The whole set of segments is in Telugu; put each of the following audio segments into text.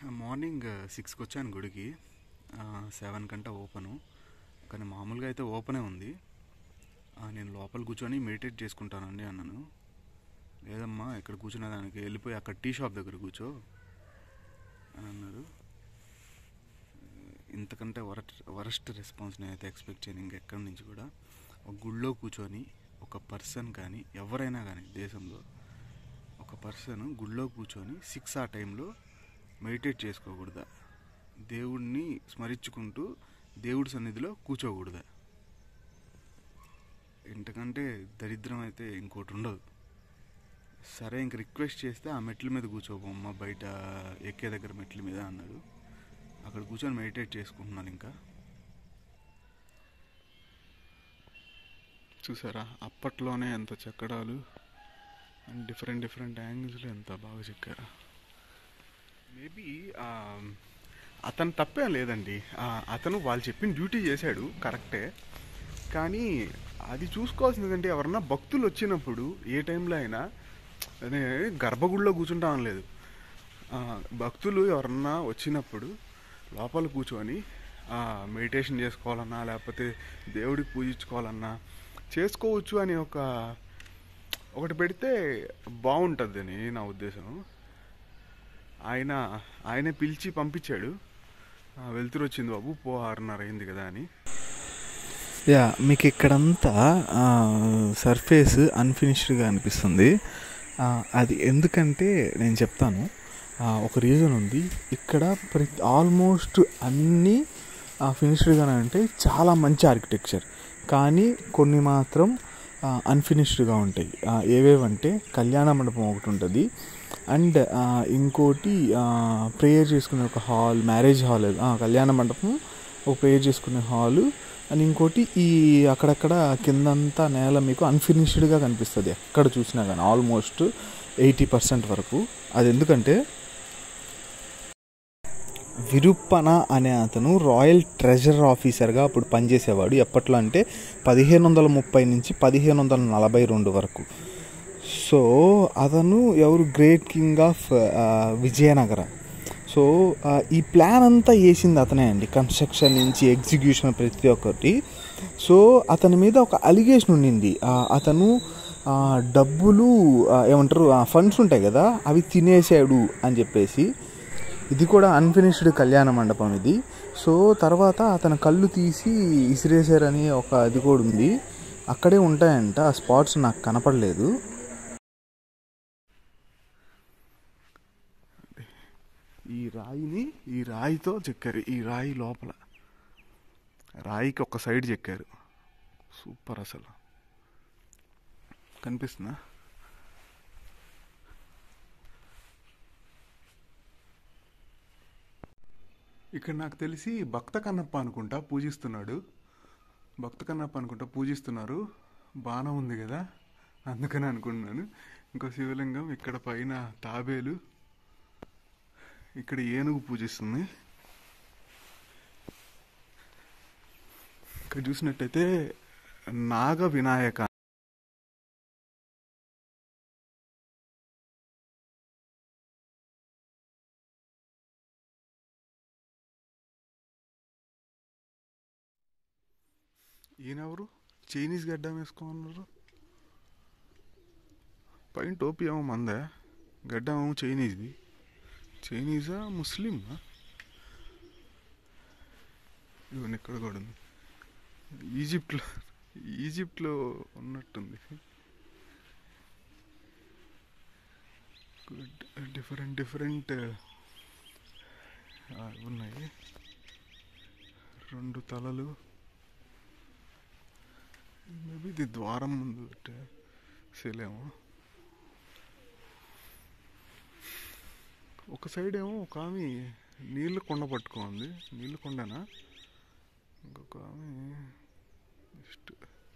మార్నింగ్ సిక్స్కి వచ్చాను గుడికి సెవెన్ కంటే ఓపెను కానీ మామూలుగా అయితే ఓపెనే ఉంది ఆ, నేను లోపల కూర్చొని మెడిటేట్ చేసుకుంటానండి అన్నాను లేదమ్మా ఇక్కడ కూర్చునే దానికి వెళ్ళిపోయి అక్కడ టీ షాప్ దగ్గర కూర్చో అని అన్నారు ఇంతకంటే వరస్ట్ వరస్ట్ రెస్పాన్స్ నేనైతే ఎక్స్పెక్ట్ చేయను ఇంకెక్కడి నుంచి కూడా ఒక గుళ్ళో కూర్చొని ఒక పర్సన్ కానీ ఎవరైనా కానీ దేశంలో ఒక పర్సన్ గుళ్ళో కూర్చొని సిక్స్ ఆ టైంలో మెడిటేట్ చేసుకోకూడదా దేవుడిని స్మరించుకుంటూ దేవుడి సన్నిధిలో కూర్చోకూడదా ఇంతకంటే దరిద్రం అయితే ఇంకోటి ఉండదు సరే ఇంక రిక్వెస్ట్ చేస్తే ఆ మెట్ల మీద కూర్చోబోమ్మ బయట ఎక్కే దగ్గర మెట్ల మీద అన్నాడు అక్కడ కూర్చొని మెడిటేట్ చేసుకుంటున్నాను ఇంకా చూసారా అప్పట్లోనే ఎంత చెక్కడాలు అండ్ డిఫరెంట్ డిఫరెంట్ యాంగిల్స్లో ఎంత బాగా చెక్కారు మేబీ అతను తప్పే లేదండి ఆ, అతను వాళ్ళు చెప్పిన డ్యూటీ చేశాడు కరెక్టే కానీ అది చూసుకోవాల్సింది ఎవరన్నా భక్తులు వచ్చినప్పుడు ఏ టైంలో అయినా అదే గర్భగుడిలో కూర్చుంటాం లేదు ఆ, భక్తులు ఎవరన్నా వచ్చినప్పుడు లోపల కూర్చొని మెడిటేషన్ చేసుకోవాలన్నా లేకపోతే దేవుడికి పూజించుకోవాలన్నా చేసుకోవచ్చు అని ఒక ఒకటి పెడితే బాగుంటుందని నా ఉద్దేశం ఆయన ఆయనే పిలిచి పంపించాడు "ఆ, వెళ్తురు వచ్చింది బాబు పో ఆరున్నర అయింది కదా అని యా మీకు ఇక్కడంతా సర్ఫేస్ అన్ఫినిష్డ్గా అనిపిస్తుంది ఆ, అది ఎందుకంటే నేను చెప్తాను ఆ, ఒక రీజన్ ఉంది ఇక్కడ ప్రతి ఆల్మోస్ట్ అన్నీ ఫినిష్డ్గానే ఉంటాయి చాలా మంచి ఆర్కిటెక్చర్ కానీ కొన్ని మాత్రం అన్ఫినిష్డ్గా ఉంటాయి ఆ, ఏవేవంటే కళ్యాణ మండపం ఒకటి ఉంటుంది అండ్ ఇంకోటి ప్రేయర్ చేసుకునే ఒక హాల్ మ్యారేజ్ హాల్ కళ్యాణ మండపం ఒక ప్రేయర్ చేసుకునే హాలు అండ్ ఇంకోటి ఈ అక్కడక్కడ కిందంతా నేల మీకు అన్ఫినిష్డ్గా కనిపిస్తుంది ఎక్కడ చూసినా కానీ ఆల్మోస్ట్ ఎయిటీ పర్సెంట్ వరకు అది ఎందుకంటే విరుప్పన అనే అతను రాయల్ ట్రెజర్ ఆఫీసర్గా అప్పుడు పనిచేసేవాడు ఎప్పట్లో అంటే పదిహేను వందల ముప్పై నుంచి పదిహేను వందల నలభై రెండు వరకు సో అతను ఎవరు great king of Vijayanagara so ఆ, ఈ ప్లాన్ అంతా వేసింది అతనే అండి కన్స్ట్రక్షన్ నుంచి ఎగ్జిక్యూషన్ ప్రతి ఒక్కటి సో అతని మీద ఒక అలిగేషన్ ఉండింది ఆ, అతను ఆ, డబ్బులు ఆ, ఏమంటారు ఫండ్స్ ఉంటాయి కదా అవి తినేసాడు అని చెప్పేసి ఇది కూడా అన్ఫినిష్డ్ కళ్యాణ మండపం ఇది సో తర్వాత అతను కళ్ళు తీసి ఇసిరేసారని ఒక అది కూడా ఉంది అక్కడే ఉంటాయంట ఆ స్పాట్స్ నాకు కనపడలేదు ఈ రాయిని ఈ రాయితో చెక్కారు ఈ రాయి లోపల రాయికి ఒక సైడ్ చెక్కారు సూపర్ అసలు కనిపిస్తుందా ఇక్కడ నాకు తెలిసి భక్త కన్నప్ప అనుకుంటా పూజిస్తున్నాడు భక్త కన్నప్ప అనుకుంటా పూజిస్తున్నారు బాణం ఉంది కదా అందుకని అనుకుంటున్నాను ఇంకో శివలింగం ఇక్కడ పైన తాబేలు ఇక్కడ ఏనుగు పూజిస్తుంది ఇక్కడ చూసినట్టయితే నాగ వినాయక ఈయనెవరు చైనీస్ గడ్డం వేసుకోమన్నారు పైన టోపీ ఏమో మందే గడ్డం ఏమో చైనీస్ది చైనీసా ముస్లిమా ఇవన్నీ ఇక్కడ కూడా ఉంది ఈజిప్ట్లో ఈజిప్ట్లో ఉన్నట్టుంది గుడ్ డిఫరెంట్ డిఫరెంట్ ఉన్నాయి రెండు తలలు మేబీ ఇది ద్వారం ముందు పెట్టే శిలేమో ఒక సైడ్ ఏమో ఒక ఆమె నీళ్ళు కొండ పట్టుకోంది నీళ్ళు కొండనా ఇంకొక ఆమె జస్ట్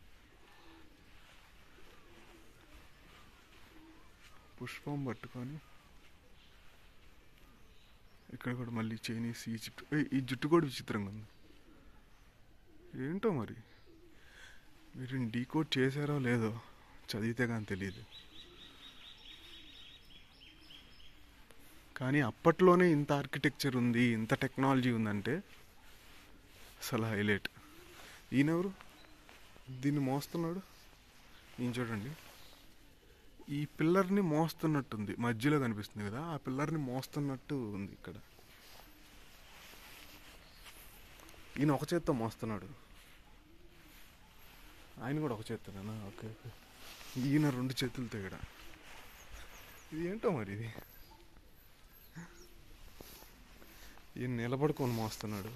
పుష్పం పట్టుకొని ఇక్కడ కూడా మళ్ళీ చైనీస్ ఈజిప్ట్ ఏయ్, ఈ జుట్టు కూడా విచిత్రంగా ఉంది ఏంటో మరి మీరు డీకోడ్ చేశారో లేదో చదివితే కానీ తెలియదు కానీ అప్పట్లోనే ఇంత ఆర్కిటెక్చర్ ఉంది ఇంత టెక్నాలజీ ఉందంటే అసలు హైలైట్ ఈయనెవరు దీన్ని మోస్తున్నాడు ఈయన చూడండి ఈ పిల్లర్ని మోస్తున్నట్టుంది మధ్యలో కనిపిస్తుంది కదా ఆ పిల్లర్ని మోస్తున్నట్టు ఉంది ఇక్కడ ఈయన ఒక చేత్తో మోస్తున్నాడు ఆయన కూడా ఒక చేత్తోనేనా ఓకే ఓకే ఈయన రెండు చేతులతో ఇక్కడ ఇది ఏంటో మరి ఇది ఈయన నిలబడుకొని మోస్తున్నాడు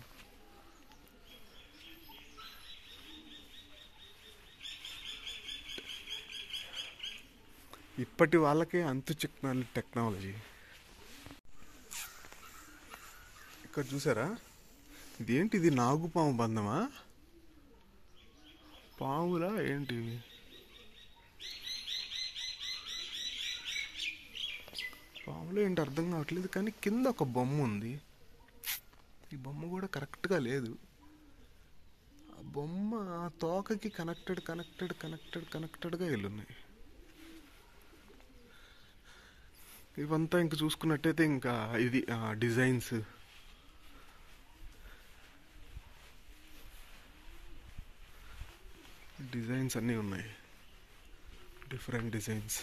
ఇప్పటి వాళ్ళకే అంతు చిక్నాలి టెక్నాలజీ ఇక్కడ చూసారా ఇదేంటి ఇది నాగుపాము బంధమా పాములా ఏంటి ఇవి? పాములు ఏంటి అర్థం కావట్లేదు కానీ కింద ఒక బొమ్మ ఉంది ఈ బొమ్మ కూడా కరెక్ట్గా లేదు ఆ బొమ్మ ఆ తోకకి కనెక్టెడ్ కనెక్టెడ్ కనెక్టెడ్ కనెక్టెడ్గా వెళ్ళున్నాయి ఇవంతా ఇంక చూసుకున్నట్టయితే ఇంకా ఇది డిజైన్స్ డిజైన్స్ అన్నీ ఉన్నాయి డిఫరెంట్ డిజైన్స్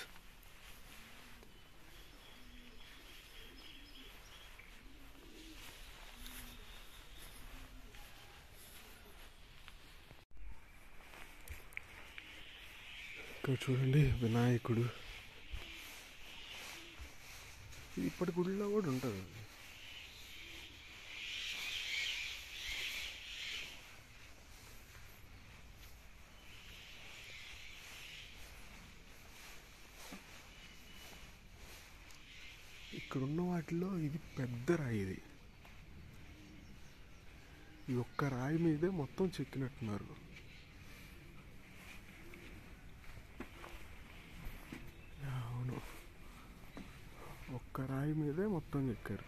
ఇక్కడ చూడండి వినాయకుడు ఇది ఇప్పటి గుడిలో కూడా ఉంటుంది ఇక్కడ ఉన్న వాటిలో ఇది పెద్ద రాయి ఇది ఈ ఒక్క రాయి మీదే మొత్తం చెక్కినట్టున్నారు యా, అవును ఒక్క రాయి మీదే మొత్తం చెక్కారు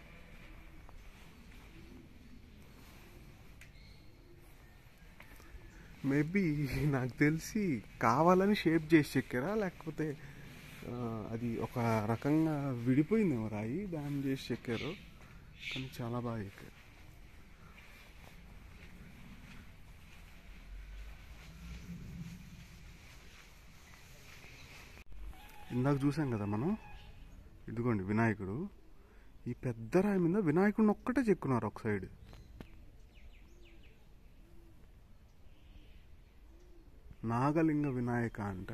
మేబీ నాకు తెలిసి కావాలని షేప్ చేసి చెక్కారా లేకపోతే ఆ, అది ఒక రకంగా విడిపోయిందేమో రాయి దాన్ని చేసి చెక్కారు కానీ చాలా బాగా చెక్కారు ఇందాక చూసాం కదా మనం ఇదిగోండి వినాయకుడు ఈ పెద్ద రాయి మీద వినాయకుడిని ఒక్కటే చెక్కున్నారు ఒక సైడ్ నాగలింగ వినాయక అంట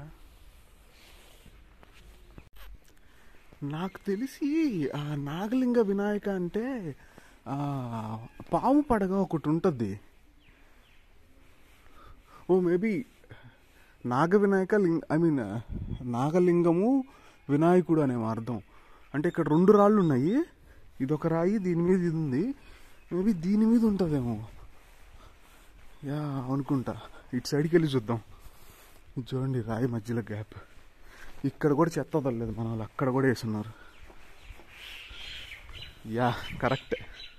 నాకు తెలిసి ఆ నాగలింగ వినాయక అంటే ఆ, పాము పడగ ఒకటి ఉంటుంది ఓ మేబీ నాగ వినాయక లింగ ఐ మీన్ నాగలింగము వినాయకుడు అనే అర్థం అంటే ఇక్కడ రెండు రాళ్ళు ఉన్నాయి ఇదొక రాయి దీని మీద ఇది ఉంది మేబీ దీని మీద ఉంటుందేమో యా అనుకుంటా ఇటు సైడ్కి వెళ్ళి చూద్దాం ఇది చూడండి రాయి మధ్యలో గ్యాప్ ఇక్కడ కూడా చెత్త వదలలేదు మన వాళ్ళు అక్కడ కూడా వేసున్నారు యా కరెక్ట్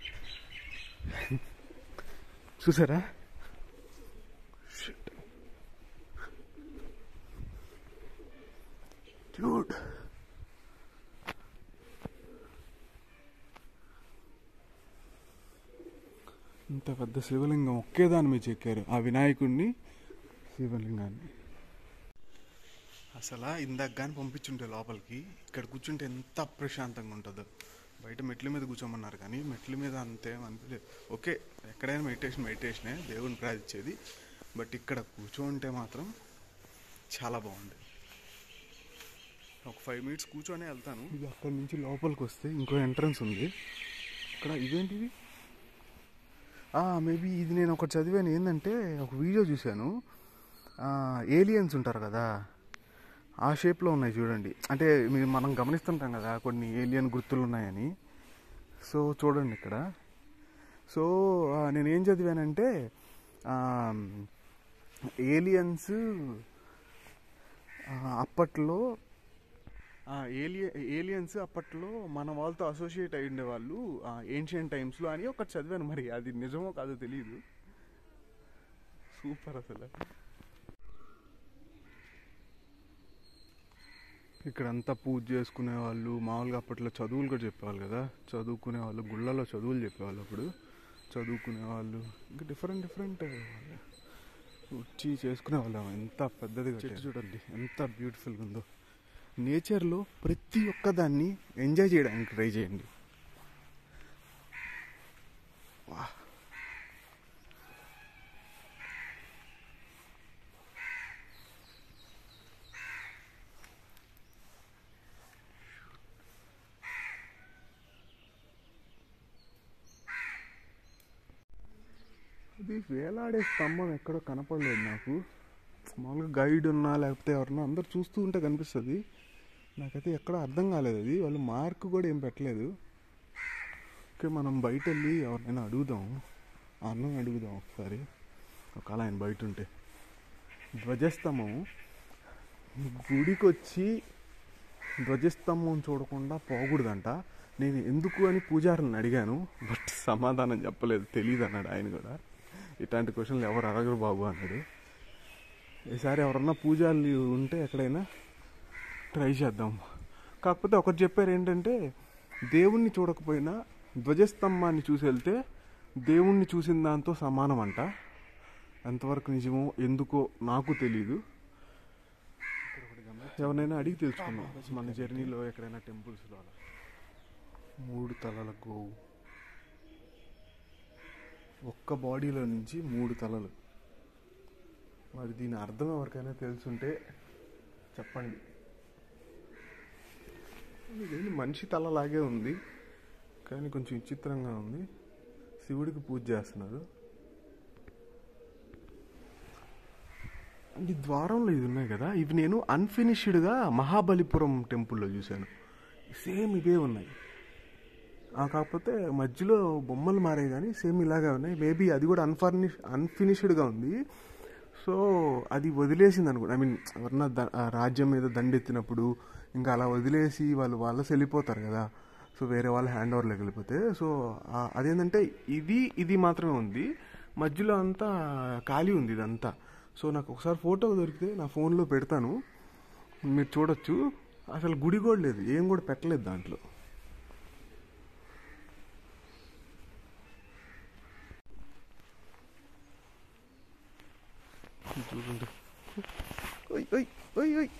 చూసారా డ్యూడ్ ఇంత పెద్ద శివలింగం ఒకే దాని మీద చెక్కారు ఆ వినాయకుడిని శివలింగాన్ని అసలు ఇందాక కానీ పంపించుంటే లోపలికి ఇక్కడ కూర్చుంటే ఎంత ప్రశాంతంగా ఉంటుందో బయట మెట్ల మీద కూర్చోమన్నారు కానీ మెట్ల మీద అంతేం అనిపించలేదు ఓకే ఎక్కడైనా మెడిటేషన్ మెడిటేషనే దేవుని ప్రార్థించేది బట్ ఇక్కడ కూర్చోంటే మాత్రం చాలా బాగుంది ఒక ఫైవ్ మినిట్స్ కూర్చొని వెళ్తాను ఇది అక్కడి నుంచి లోపలికి వస్తే ఇంకో ఎంట్రన్స్ ఉంది ఇక్కడ ఇదేంటిది మేబీ ఇది నేను ఒకటి చదివాను ఏంటంటే ఒక వీడియో చూశాను ఏలియన్స్ ఉంటారు కదా ఆ షేప్లో ఉన్నాయి చూడండి అంటే మీరు మనం గమనిస్తుంటాం కదా కొన్ని ఏలియన్ గుర్తులు ఉన్నాయని సో చూడండి ఇక్కడ సో ఆ, నేనేం చదివానంటే ఏలియన్స్ అప్పట్లో ఏలియ ఏలియన్స్ అప్పట్లో మన వాళ్ళతో అసోసియేట్ అయి ఉండేవాళ్ళు ఏన్షియన్ టైమ్స్లో అని ఒకటి చదివాను మరి అది నిజమో కాదో తెలియదు సూపర్ అసలు ఇక్కడంతా పూజ చేసుకునే వాళ్ళు మామూలుగా అప్పట్లో చదువులు కూడా చెప్పేవాళ్ళు కదా చదువుకునే వాళ్ళు గుళ్ళలో చదువులు చెప్పేవాళ్ళు అప్పుడు చదువుకునే వాళ్ళు ఇంకా డిఫరెంట్ డిఫరెంట్ వచ్చి చేసుకునే వాళ్ళం ఎంత పెద్దదిగా చెట్టు చూడండి ఎంత బ్యూటిఫుల్గా ఉందో నేచర్లో ప్రతి ఒక్కదాన్ని ఎంజాయ్ చేయడానికి ట్రై చేయండి వా అది వేలాడే స్తంభం ఎక్కడో కనపడలేదు నాకు మామూలుగా గైడ్ ఉన్నా లేకపోతే ఎవరన్నా అందరు చూస్తూ ఉంటే కనిపిస్తుంది నాకైతే ఎక్కడ అర్థం కాలేదు అది వాళ్ళు మార్క్ కూడా ఏం పెట్టలేదు ఓకే మనం బయట వెళ్ళి ఎవరినైనా అడుగుదాం ఆ అన్నం అడుగుదాం ఒకసారి ఒకవేళ ఆయన బయట ఉంటే ధ్వజస్తంభం గుడికి వచ్చి ధ్వజస్తంభం చూడకుండా పోకూడదంట నేను ఎందుకు అని పూజారులను అడిగాను బట్ సమాధానం చెప్పలేదు తెలియదు అన్నాడు ఆయన కూడా ఇట్లాంటి క్వశ్చన్లు ఎవరు అడగరు బాబు అన్నాడు ఈసారి ఎవరన్నా పూజారులు ఉంటే ఎక్కడైనా ట్రై చేద్దాం కాకపోతే ఒకటి చెప్పారు ఏంటంటే దేవుణ్ణి చూడకపోయినా ధ్వజస్తంభాన్ని చూసి వెళ్తే దేవుణ్ణి చూసిన దాంతో సమానం అంట ఎంతవరకు నిజమో ఎందుకో నాకు తెలీదు ఎవరినైనా అడిగి తెలుసుకున్నాం మన జర్నీలో ఎక్కడైనా టెంపుల్స్లో అలా మూడు తలల గోవు ఒక్క బాడీలో నుంచి మూడు తలలు మరి దీని అర్థం ఎవరికైనా తెలుసుంటే చెప్పండి ఇదేంటి మనిషి తలలాగే ఉంది కానీ కొంచెం విచిత్రంగా ఉంది శివుడికి పూజ చేస్తున్నారు ఈ ద్వారంలో ఇది ఉన్నాయి కదా ఇవి నేను అన్ఫినిష్డ్గా మహాబలిపురం టెంపుల్లో చూశాను సేమ్ ఇవే ఉన్నాయి ఆ కాకపోతే మధ్యలో బొమ్మలు మారాయి కానీ సేమ్ ఇలాగే ఉన్నాయి మేబీ అది కూడా అన్ఫర్నిష్ అన్ఫినిష్డ్గా ఉంది సో అది వదిలేసింది అనుకో ఐ మీన్ ఎవరన్నా ద- ఆ రాజ్యం మీద దండెత్తినప్పుడు ఇంకా అలా వదిలేసి వాళ్ళు వాళ్ళసి వెళ్ళిపోతారు కదా సో వేరే వాళ్ళ హ్యాండ్ ఓవర్లోకి వెళ్ళిపోతే సో ఆ- అదేంటంటే ఇది ఇది మాత్రమే ఉంది మధ్యలో అంతా ఖాళీ ఉంది ఇదంతా సో నాకు ఒకసారి ఫోటో దొరికితే నా ఫోన్లో పెడతాను మీరు చూడొచ్చు అసలు గుడి కూడా లేదు ఏం కూడా పెట్టలేదు దాంట్లో చూడండి ఓయ్ ఓయ్ ఓయ్ ఓయ్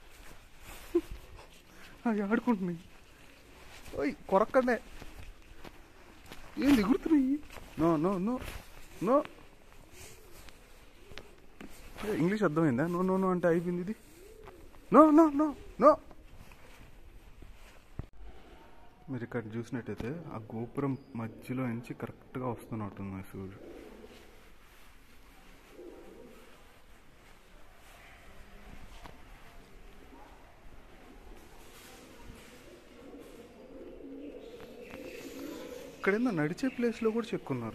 అవి ఆడుకుంటున్నాయి ఓయ్ కొరక్కడే ఏం దిగురుతున్నాయి నో నో నో నో ఏ, ఇంగ్లీష్ అర్థమైందా నో నో నో అంటే అయిపోయింది ఇది నో నో నో నో మీరు ఇక్కడ చూసినట్టయితే ఆ గోపురం మధ్యలో నుంచి కరెక్ట్గా వస్తున్నట్టుంది సూర్యుడు ఇక్కడ ఏందో నడిచే ప్లేస్లో కూడా చెక్కున్నారు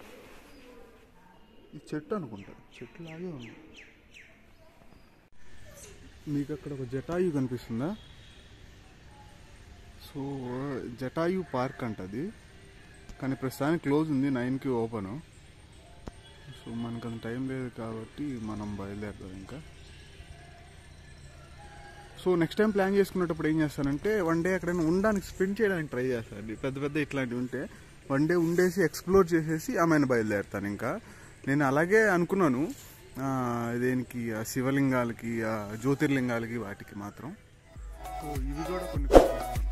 ఈ చెట్టు అనుకుంటా చెట్టు లాగే ఉంది మీకు అక్కడ ఒక జటాయు కనిపిస్తుందా సో జటాయు పార్క్ అంట అది కానీ ప్రస్తుతానికి క్లోజ్ ఉంది నైన్కి ఓపెన్ సో మనకు అంత టైం లేదు కాబట్టి మనం బయలుదేరుతాం ఇంకా సో నెక్స్ట్ టైం ప్లాన్ చేసుకునేటప్పుడు ఏం చేస్తానంటే వన్ డే ఎక్కడైనా ఉండడానికి స్పెండ్ చేయడానికి ట్రై చేస్తాను పెద్ద పెద్ద ఇట్లాంటివి ఉంటే వన్ డే ఉండేసి ఎక్స్ప్లోర్ చేసేసి ఆమెను బయలుదేరుతాను ఇంకా నేను అలాగే అనుకున్నాను ఆ, దేనికి ఆ శివలింగాలకి ఆ జ్యోతిర్లింగాలకి వాటికి మాత్రం సో ఇవి కూడా కొన్ని